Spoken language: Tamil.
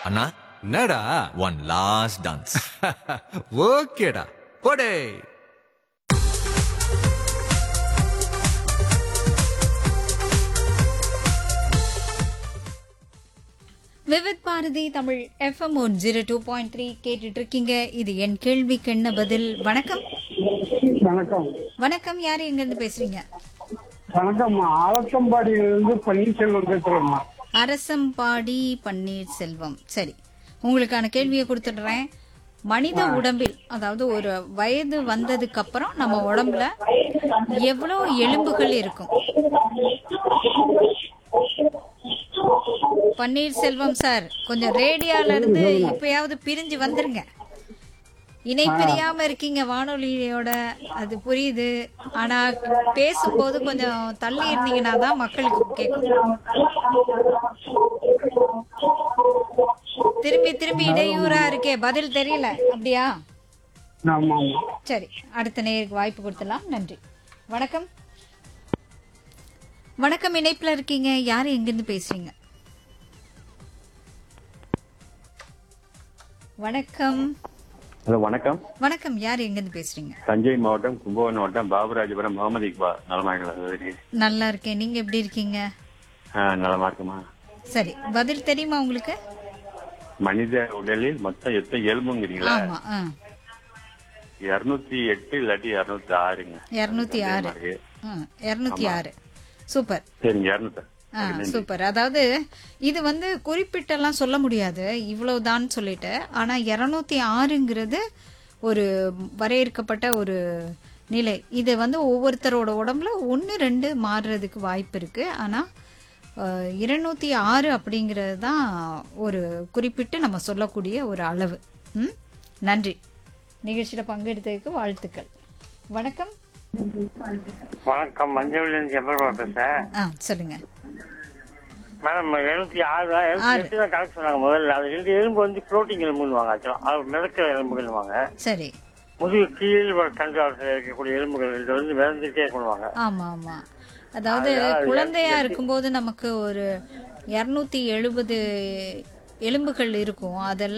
அண்ணா என்னடா ஒன் லாஸ்ட் டான்ஸ் ஓகேடா போடே Vividh Bharati Tamil FM one zero two point three கேட்டுட்டு இருக்கீங்க இது என் கேள்விக்கு என்ன பதில் வணக்கம் வணக்கம் வணக்கம் யார் எங்க இருந்து பேசுறீங்க வணக்கம் ஆலத்தம்பாடியிலிருந்து பன்னீர்செல்வம் பேசுறேம்மா அரசம்பாடி பன்னீர்செல்வம் சரி உங்களுக்கான கேள்வியை கொடுத்துடுறேன் மனித உடம்பில் அதாவது ஒரு வயது வந்ததுக்கு அப்புறம் நம்ம உடம்புல எவ்வளவு எலும்புகள் இருக்கும் பன்னீர்செல்வம் சார் கொஞ்சம் ரேடியோல இருந்து இப்பயாவது பிரிஞ்சு வந்துருங்க இணை பிரியாம இருக்கீங்க வானொலியோட அது புரியுது ஆனா பேசும்போது கொஞ்சம் தள்ளி இருந்தீங்கன்னா தான் மக்களுக்கு கேட்கும் திரும்பி திரும்பி இடையூறா இருக்கே பதில் தெரியல அப்படியா ஆமா சரி அடுத்த நேருக்கு வாய்ப்பு கொடுத்தலாம் நன்றி வணக்கம் வணக்கம் இணைப்புல இருக்கீங்க யாரு எங்கிருந்து பேசுறீங்க வணக்கம் ஹலோ வணக்கம் வணக்கம் யார் எங்கிருந்து பேசுறீங்க தஞ்சை மாவட்டம் கும்பகோணம் மாவட்டம் பாபுராஜபுரம் முகமது இக்பால் நலமாக சகோதரி நல்லா இருக்கேன் நீங்க எப்படி இருக்கீங்க ஆ, நலமா இருக்குமா சரி பதில் தெரியுமா உங்களுக்கு மனித உடலில் மொத்தம் எத்தனை எலும்புங்கிறீங்களா ஆமா ஆ இருநூத்தி எட்டு இல்லாட்டி இருநூத்தி ஆறுங்க இருநூத்தி ஆறு இருநூத்தி ஆறு சூப்பர் சரிங்க இருநூத்தி ஆ சூப்பர் அதாவது இது வந்து குறிப்பிட்டெல்லாம் சொல்ல முடியாது இவ்வளவுதான் சொல்லிட்டு ஆனா இருநூத்தி ஆறுங்கிறது ஒரு வரையறுக்கப்பட்ட ஒரு நிலை இது வந்து ஒவ்வொருத்தரோட உடம்புல ஒன்று ரெண்டு மாறுறதுக்கு வாய்ப்பு இருக்கு ஆனா இருநூத்தி ஆறு அப்படிங்கிறது தான் ஒரு குறிப்பிட்டு நம்ம சொல்லக்கூடிய ஒரு அளவு ம் நன்றி நிகழ்ச்சியில் பங்கெடுத்ததுக்கு வாழ்த்துக்கள் வணக்கம் வணக்கம் மஞ்சள் எப்போ பேசுறேன் ஆ சொல்லுங்க மேடம் எழுநூத்தி ஆறு எழுநூத்தி எட்டு தான் கணக்கு சொன்னாங்க முதல்ல அது ரெண்டு எலும்பு வந்து புரோட்டீன் எலும்புன்னு ஆக்சுவலா அது மிதக்கிற எலும்புகள்வாங்க சரி முதுகு கீழ் கண்காலத்தில் இருக்கக்கூடிய எலும்புகள் இது வந்து மிதந்துட்டே பண்ணுவாங்க ஆமா ஆமா அதாவது குழந்தையா இருக்கும்போது நமக்கு ஒரு இருநூத்தி எழுபது எலும்புகள் இருக்கும் அதெல்லாம்